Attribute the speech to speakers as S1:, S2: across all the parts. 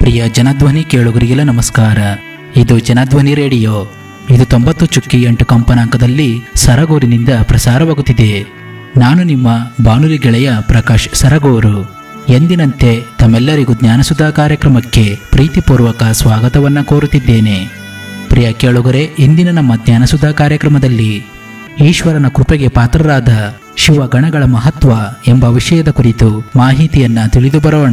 S1: ಪ್ರಿಯ ಜನಧ್ವನಿ ಕೇಳುಗರಿಗೆಲ್ಲ ನಮಸ್ಕಾರ ಇದು ಜನಧ್ವನಿ ರೇಡಿಯೋ ಇದು ತೊಂಬತ್ತು ಚುಕ್ಕಿ ಎಂಟು ಕಂಪನಾಂಕದಲ್ಲಿ ಸರಗೂರಿನಿಂದ ಪ್ರಸಾರವಾಗುತ್ತಿದೆ ನಾನು ನಿಮ್ಮ ಬಾನುಲಿ ಗೆಳೆಯ ಪ್ರಕಾಶ್ ಸರಗೂರು ಎಂದಿನಂತೆ ತಮ್ಮೆಲ್ಲರಿಗೂ ಜ್ಞಾನಸುಧಾ ಕಾರ್ಯಕ್ರಮಕ್ಕೆ ಪ್ರೀತಿಪೂರ್ವಕ ಸ್ವಾಗತವನ್ನು ಕೋರುತ್ತಿದ್ದೇನೆ ಪ್ರಿಯ ಕೇಳುಗರೆ ಇಂದಿನ ನಮ್ಮ ಜ್ಞಾನಸುಧಾ ಕಾರ್ಯಕ್ರಮದಲ್ಲಿ ಈಶ್ವರನ ಕೃಪೆಗೆ ಪಾತ್ರರಾದ ಶಿವಗಣಗಳ ಮಹತ್ವ ಎಂಬ ವಿಷಯದ ಕುರಿತು ಮಾಹಿತಿಯನ್ನ ತಿಳಿದು ಬರೋಣ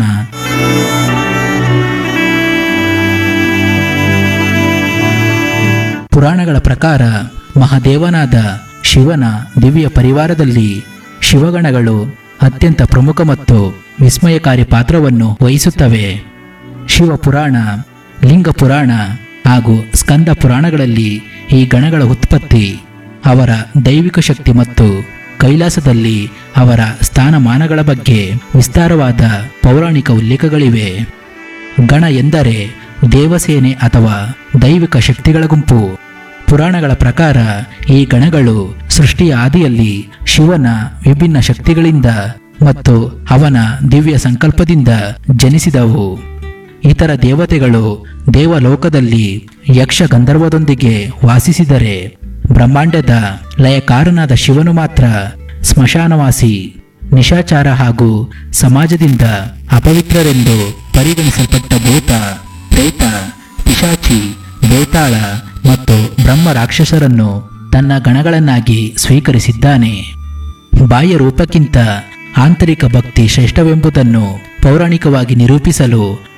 S1: ಪುರಾಣಗಳ ಪ್ರಕಾರ ಮಹಾದೇವನಾದ ಶಿವನ ದಿವ್ಯ ಪರಿವಾರದಲ್ಲಿ ಶಿವಗಣಗಳು ಅತ್ಯಂತ ಪ್ರಮುಖ ಮತ್ತು ವಿಸ್ಮಯಕಾರಿ ಪಾತ್ರವನ್ನು ವಹಿಸುತ್ತವೆ ಶಿವ ಪುರಾಣ ಲಿಂಗ ಪುರಾಣ ಹಾಗೂ ಸ್ಕಂದ ಪುರಾಣಗಳಲ್ಲಿ ಈ ಗಣಗಳ ಉತ್ಪತ್ತಿ ಅವರ ದೈವಿಕ ಶಕ್ತಿ ಮತ್ತು ಕೈಲಾಸದಲ್ಲಿ ಅವರ ಸ್ಥಾನಮಾನಗಳ ಬಗ್ಗೆ ವಿಸ್ತಾರವಾದ ಪೌರಾಣಿಕ ಉಲ್ಲೇಖಗಳಿವೆ ಗಣ ಎಂದರೆ ದೇವಸೇನೆ ಅಥವಾ ದೈವಿಕ ಶಕ್ತಿಗಳ ಗುಂಪು ಪುರಾಣಗಳ ಪ್ರಕಾರ ಈ ಗಣಗಳು ಸೃಷ್ಟಿಯ ಆದಿಯಲ್ಲಿ ಶಿವನ ವಿಭಿನ್ನ ಶಕ್ತಿಗಳಿಂದ ಮತ್ತು ಅವನ ದಿವ್ಯ ಸಂಕಲ್ಪದಿಂದ ಜನಿಸಿದವು ಇತರ ದೇವತೆಗಳು ದೇವಲೋಕದಲ್ಲಿ ಯಕ್ಷ ಗಂಧರ್ವದೊಂದಿಗೆ ವಾಸಿಸಿದರೆ ಬ್ರಹ್ಮಾಂಡದ ಲಯಕಾರನಾದ ಶಿವನು ಮಾತ್ರ ಸ್ಮಶಾನವಾಸಿ ನಿಶಾಚಾರ ಹಾಗೂ ಸಮಾಜದಿಂದ ಅಪವಿತ್ರರೆಂದು ಪರಿಗಣಿಸಲ್ಪಟ್ಟ ಭೂತ ಪ್ರೇತ ಪಿಶಾಚಿ ಬೇತಾಳ ಮತ್ತು ಬ್ರಹ್ಮ ರಾಕ್ಷಸರನ್ನು ತನ್ನ ಗಣಗಳನ್ನಾಗಿ ಸ್ವೀಕರಿಸಿದ್ದಾನೆ ಬಾಹ್ಯ ರೂಪಕ್ಕಿಂತ ಆಂತರಿಕ ಭಕ್ತಿ ಶ್ರೇಷ್ಠವೆಂಬುದನ್ನು ಪೌರಾಣಿಕವಾಗಿ ನಿರೂಪಿಸಲು